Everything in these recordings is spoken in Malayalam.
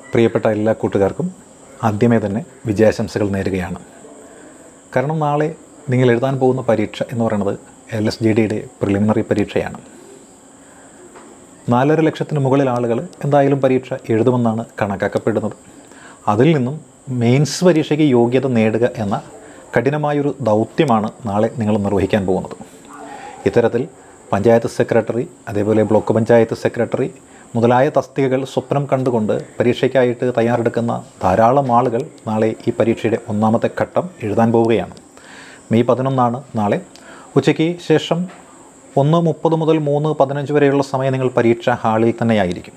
പ്രിയപ്പെട്ട എല്ലാ കൂട്ടുകാർക്കും ആദ്യമേ തന്നെ വിജയാശംസകൾ നേരുകയാണ് കാരണം നാളെ നിങ്ങൾ എഴുതാൻ പോകുന്ന പരീക്ഷ എന്ന് പറയുന്നത് എൽ എസ് ജി ഡിയുടെ പ്രിലിമിനറി പരീക്ഷയാണ് നാലര ലക്ഷത്തിന് മുകളിൽ ആളുകൾ എന്തായാലും പരീക്ഷ എഴുതുമെന്നാണ് കണക്കാക്കപ്പെടുന്നത് അതിൽ നിന്നും മെയിൻസ് പരീക്ഷയ്ക്ക് യോഗ്യത നേടുക എന്ന കഠിനമായൊരു ദൗത്യമാണ് നാളെ നിങ്ങൾ നിർവഹിക്കാൻ പോകുന്നത് ഇത്തരത്തിൽ പഞ്ചായത്ത് സെക്രട്ടറി അതേപോലെ ബ്ലോക്ക് പഞ്ചായത്ത് സെക്രട്ടറി മുതലായ തസ്തികകൾ സ്വപ്നം കണ്ടുകൊണ്ട് പരീക്ഷയ്ക്കായിട്ട് തയ്യാറെടുക്കുന്ന ധാരാളം ആളുകൾ നാളെ ഈ പരീക്ഷയുടെ ഒന്നാമത്തെ ഘട്ടം എഴുതാൻ പോവുകയാണ് മെയ് പതിനൊന്നാണ് നാളെ ഉച്ചയ്ക്ക് ശേഷം ഒന്ന് മുപ്പത് മുതൽ മൂന്ന് പതിനഞ്ച് വരെയുള്ള സമയം നിങ്ങൾ പരീക്ഷ ഹാളിൽ തന്നെയായിരിക്കും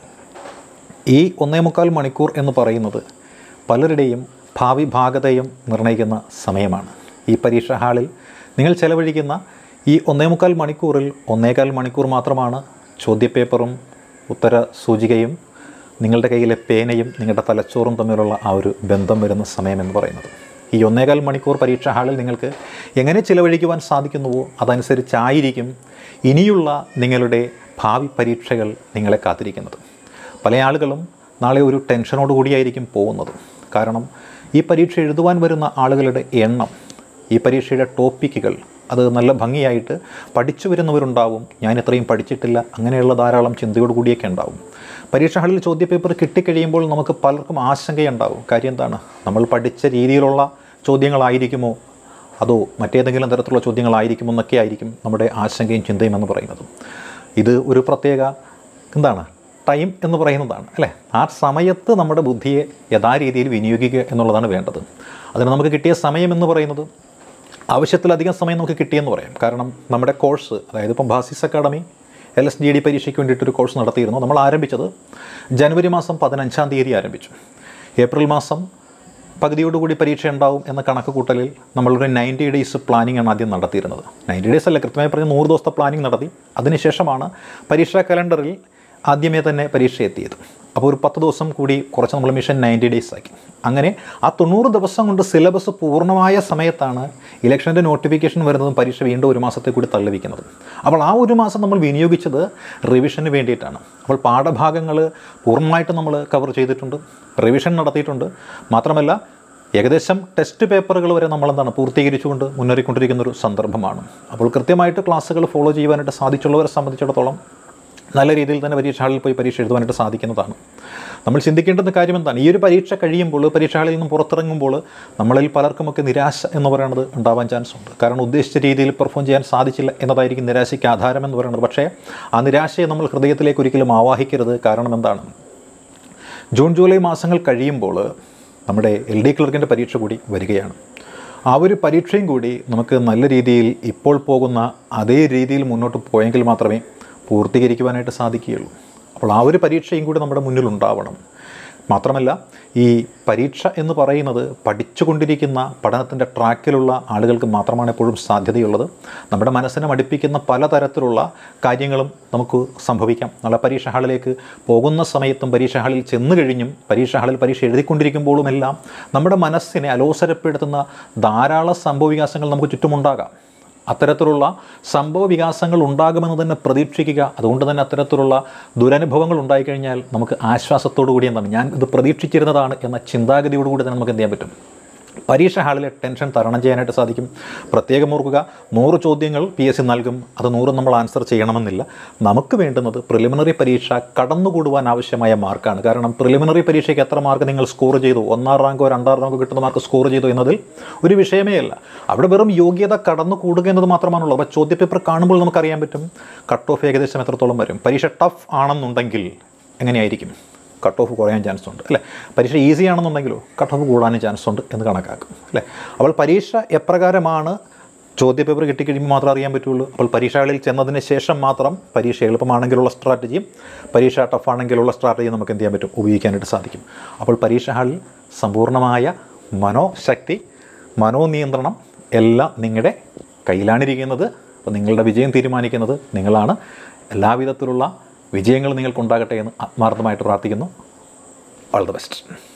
ഈ ഒന്നേ മുക്കാൽ മണിക്കൂർ എന്ന് പറയുന്നത് പലരുടെയും ഭാവി ഭാഗതയും നിർണ്ണയിക്കുന്ന സമയമാണ് ഈ പരീക്ഷ ഹാളിൽ നിങ്ങൾ ചെലവഴിക്കുന്ന ഈ ഒന്നേ മുക്കാൽ മണിക്കൂറിൽ ഒന്നേകാൽ മണിക്കൂർ മാത്രമാണ് ചോദ്യപേപ്പറും ഉത്തര സൂചികയും നിങ്ങളുടെ കയ്യിലെ പേനയും നിങ്ങളുടെ തലച്ചോറും തമ്മിലുള്ള ആ ഒരു ബന്ധം വരുന്ന സമയമെന്ന് പറയുന്നത് ഈ ഒന്നേകാൽ മണിക്കൂർ പരീക്ഷ ഹാളിൽ നിങ്ങൾക്ക് എങ്ങനെ ചിലവഴിക്കുവാൻ സാധിക്കുന്നുവോ അതനുസരിച്ചായിരിക്കും ഇനിയുള്ള നിങ്ങളുടെ ഭാവി പരീക്ഷകൾ നിങ്ങളെ കാത്തിരിക്കുന്നത് പല ആളുകളും നാളെ ഒരു ടെൻഷനോട് കൂടിയായിരിക്കും പോകുന്നത് കാരണം ഈ പരീക്ഷ എഴുതുവാൻ വരുന്ന ആളുകളുടെ എണ്ണം ഈ പരീക്ഷയുടെ ടോപ്പിക്കുകൾ അത് നല്ല ഭംഗിയായിട്ട് പഠിച്ചു വരുന്നവരുണ്ടാവും ഞാൻ ഇത്രയും പഠിച്ചിട്ടില്ല അങ്ങനെയുള്ള ധാരാളം ചിന്തയോട് കൂടിയൊക്കെ ഉണ്ടാവും പരീക്ഷ ഹാളിൽ ചോദ്യപേപ്പർ കിട്ടിക്കഴിയുമ്പോൾ നമുക്ക് പലർക്കും ആശങ്കയുണ്ടാവും കാര്യം എന്താണ് നമ്മൾ പഠിച്ച രീതിയിലുള്ള ചോദ്യങ്ങളായിരിക്കുമോ അതോ മറ്റേതെങ്കിലും തരത്തിലുള്ള ചോദ്യങ്ങളായിരിക്കുമോ എന്നൊക്കെ ആയിരിക്കും നമ്മുടെ ആശങ്കയും ചിന്തയും എന്ന് പറയുന്നത് ഇത് ഒരു പ്രത്യേക എന്താണ് ടൈം എന്ന് പറയുന്നതാണ് അല്ലേ ആ സമയത്ത് നമ്മുടെ ബുദ്ധിയെ യഥാരീതിയിൽ വിനിയോഗിക്കുക എന്നുള്ളതാണ് വേണ്ടത് അതിന് നമുക്ക് കിട്ടിയ സമയം എന്ന് പറയുന്നത് ആവശ്യത്തിലധികം സമയം നമുക്ക് കിട്ടിയെന്ന് പറയാം കാരണം നമ്മുടെ കോഴ്സ് അതായത് ഇപ്പം Bhasis academy L S G D പരീക്ഷയ്ക്ക് വേണ്ടിയിട്ടൊരു കോഴ്സ് നടത്തിയിരുന്നു നമ്മൾ ആരംഭിച്ചത് ജനുവരി മാസം പതിനഞ്ചാം തീയതി ആരംഭിച്ചു ഏപ്രിൽ മാസം പകുതിയോടുകൂടി പരീക്ഷ ഉണ്ടാവും എന്ന കണക്ക് കൂട്ടലിൽ നമ്മളൊരു നയൻറ്റി ഡേയ്സ് പ്ലാനിംഗ് ആണ് ആദ്യം നടത്തിയിരുന്നത് നയൻറ്റി ഡേയ്സ് അല്ല കൃത്യമായി പറഞ്ഞ് നൂറ് ദിവസത്തെ പ്ലാനിംഗ് നടത്തി അതിനുശേഷമാണ് പരീക്ഷാ കലണ്ടറിൽ ആദ്യമേ തന്നെ പരീക്ഷ എത്തിയത് അപ്പോൾ ഒരു പത്ത് ദിവസം കൂടി കുറച്ച് നമ്മൾ മിഷൻ നയൻറ്റി ഡേയ്സ് ആക്കി അങ്ങനെ ആ തൊണ്ണൂറ് ദിവസം കൊണ്ട് സിലബസ് പൂർണ്ണമായ സമയത്താണ് ഇലക്ഷൻ്റെ നോട്ടിഫിക്കേഷൻ വരുന്നതും പരീക്ഷ വീണ്ടും ഒരു മാസത്തെ കൂടി തള്ളിവെക്കുന്നത് അപ്പോൾ ആ ഒരു മാസം നമ്മൾ വിനിയോഗിച്ചത് റിവിഷന് വേണ്ടിയിട്ടാണ് അപ്പോൾ പാഠഭാഗങ്ങൾ പൂർണ്ണമായിട്ട് നമ്മൾ കവർ ചെയ്തിട്ടുണ്ട് റിവിഷൻ നടത്തിയിട്ടുണ്ട് മാത്രമല്ല ഏകദേശം ടെസ്റ്റ് പേപ്പറുകൾ വരെ നമ്മളെന്താണ് പൂർത്തീകരിച്ചുകൊണ്ട് മുന്നേറിക്കൊണ്ടിരിക്കുന്ന ഒരു സന്ദർഭമാണ് അപ്പോൾ കൃത്യമായിട്ട് ക്ലാസ്സുകൾ ഫോളോ ചെയ്യുവാനായിട്ട് സാധിച്ചുള്ളവരെ സംബന്ധിച്ചിടത്തോളം നല്ല രീതിയിൽ തന്നെ പരീക്ഷ ഹാളിൽ പോയി പരീക്ഷ എഴുതുവാനായിട്ട് സാധിക്കുന്നതാണ് നമ്മൾ ചിന്തിക്കേണ്ടുന്ന കാര്യം എന്താണ് ഈ ഒരു പരീക്ഷ കഴിയുമ്പോൾ പരീക്ഷ ഹാളിൽ നിന്നും പുറത്തിറങ്ങുമ്പോൾ നമ്മളിൽ പലർക്കുമൊക്കെ നിരാശ എന്ന് പറയുന്നത് ഉണ്ടാവാൻ ചാൻസ് ഉണ്ട് കാരണം ഉദ്ദേശിച്ച രീതിയിൽ പെർഫോം ചെയ്യാൻ സാധിച്ചില്ല എന്നതായിരിക്കും നിരാശയ്ക്ക് ആധാരം എന്ന് പറയുന്നത് പക്ഷേ ആ നിരാശയെ നമ്മൾ ഹൃദയത്തിലേക്ക് ഒരിക്കലും ആവാഹിക്കരുത് കാരണം എന്താണ് ജൂൺ ജൂലൈ മാസങ്ങൾ കഴിയുമ്പോൾ നമ്മുടെ എൽ ഡി ക്ലർക്കിൻ്റെ പരീക്ഷ കൂടി വരികയാണ് ആ ഒരു പരീക്ഷയും കൂടി നമുക്ക് നല്ല രീതിയിൽ ഇപ്പോൾ പോകുന്ന അതേ രീതിയിൽ മുന്നോട്ട് പോയെങ്കിൽ മാത്രമേ പൂർത്തീകരിക്കുവാനായിട്ട് സാധിക്കുകയുള്ളൂ അപ്പോൾ ആ ഒരു പരീക്ഷയും കൂടി നമ്മുടെ മുന്നിൽ ഉണ്ടാവണം മാത്രമല്ല ഈ പരീക്ഷ എന്ന് പറയുന്നത് പഠിച്ചുകൊണ്ടിരിക്കുന്ന പഠനത്തിൻ്റെ ട്രാക്കിലുള്ള ആളുകൾക്ക് മാത്രമാണ് എപ്പോഴും സാധ്യതയുള്ളത് നമ്മുടെ മനസ്സിനെ മടിപ്പിക്കുന്ന പലതരത്തിലുള്ള കാര്യങ്ങളും നമുക്ക് സംഭവിക്കാം നാളെ പരീക്ഷ ഹാളിലേക്ക് പോകുന്ന സമയത്തും പരീക്ഷ ഹാളിൽ ചെന്ന് കഴിഞ്ഞും പരീക്ഷ ഹാളിൽ പരീക്ഷ എഴുതിക്കൊണ്ടിരിക്കുമ്പോഴുമെല്ലാം നമ്മുടെ മനസ്സിനെ അലോസരപ്പെടുത്തുന്ന ധാരാളം സംഭവവികാസങ്ങൾ നമുക്ക് ചുറ്റുമുണ്ടാകാം അത്തരത്തിലുള്ള സംഭവ വികാസങ്ങൾ ഉണ്ടാകുമെന്ന് തന്നെ പ്രതീക്ഷിക്കുക അതുകൊണ്ട് തന്നെ അത്തരത്തിലുള്ള ദുരനുഭവങ്ങൾ ഉണ്ടായിക്കഴിഞ്ഞാൽ നമുക്ക് ആശ്വാസത്തോടു കൂടി എന്താണ് ഞാൻ ഇത് പ്രതീക്ഷിച്ചിരുന്നതാണ് എന്ന ചിന്താഗതിയോടുകൂടി തന്നെ നമുക്ക് എന്ത് ചെയ്യാൻ പറ്റും പരീക്ഷ ഹാളിലെ ടെൻഷൻ തരണം ചെയ്യാനായിട്ട് സാധിക്കും പ്രത്യേകം ഓർക്കുക നൂറ് ചോദ്യങ്ങൾ പി എസ് സി നൽകും അത് നൂറും നമ്മൾ ആൻസർ ചെയ്യണമെന്നില്ല നമുക്ക് വേണ്ടുന്നത് പ്രിലിമിനറി പരീക്ഷ കടന്നുകൂടുവാൻ ആവശ്യമായ മാർക്കാണ് കാരണം പ്രിലിമിനറി പരീക്ഷയ്ക്ക് എത്ര മാർക്ക് നിങ്ങൾ സ്കോർ ചെയ്തു ഒന്നാം റാങ്കോ രണ്ടാം റാങ്കോ കിട്ടുന്ന മാർക്ക് സ്കോർ ചെയ്തു എന്നതിൽ ഒരു വിഷയമേ അല്ല അവിടെ വെറും യോഗ്യത കടന്നു കൂടുക എന്നത് മാത്രമാണുള്ളത് അപ്പോൾ ചോദ്യപേപ്പർ കാണുമ്പോൾ നമുക്കറിയാൻ പറ്റും കട്ട് ഓഫ് ഏകദേശം എത്രത്തോളം വരും പരീക്ഷ ടഫ് ആണെന്നുണ്ടെങ്കിൽ എങ്ങനെയായിരിക്കും കട്ട് ഓഫ് കുറയാൻ ചാൻസ് ഉണ്ട് അല്ലേ പരീക്ഷ ഈസി ആണെന്നുണ്ടെങ്കിലോ കട്ട് ഓഫ് കൂടാനും ചാൻസ് ഉണ്ട് എന്ന് കണക്കാക്കും അല്ലേ അപ്പോൾ പരീക്ഷ എപ്രകാരമാണ് ചോദ്യപേപ്പർ കിട്ടിക്കഴിയുമ്പോൾ മാത്രമേ അറിയാൻ പറ്റുള്ളൂ അപ്പോൾ പരീക്ഷകളിൽ ചെന്നതിന് ശേഷം മാത്രം പരീക്ഷ എളുപ്പമാണെങ്കിലുള്ള സ്ട്രാറ്റജിയും പരീക്ഷ ടഫാണെങ്കിലുള്ള സ്ട്രാറ്റജിയും നമുക്ക് എന്ത് ചെയ്യാൻ പറ്റും ഉപയോഗിക്കാനായിട്ട് സാധിക്കും അപ്പോൾ പരീക്ഷ ഹാളിൽ സമ്പൂർണ്ണമായ മനോശക്തി മനോനിയന്ത്രണം എല്ലാം നിങ്ങളുടെ കയ്യിലാണിരിക്കുന്നത് അപ്പോൾ നിങ്ങളുടെ വിജയം തീരുമാനിക്കുന്നത് നിങ്ങളാണ് എല്ലാവിധത്തിലുള്ള വിജയങ്ങൾ നിങ്ങൾക്കുണ്ടാകട്ടെ എന്ന് ആത്മാർത്ഥമായിട്ട് പ്രാർത്ഥിക്കുന്നു ഓൾ ദ ബെസ്റ്റ്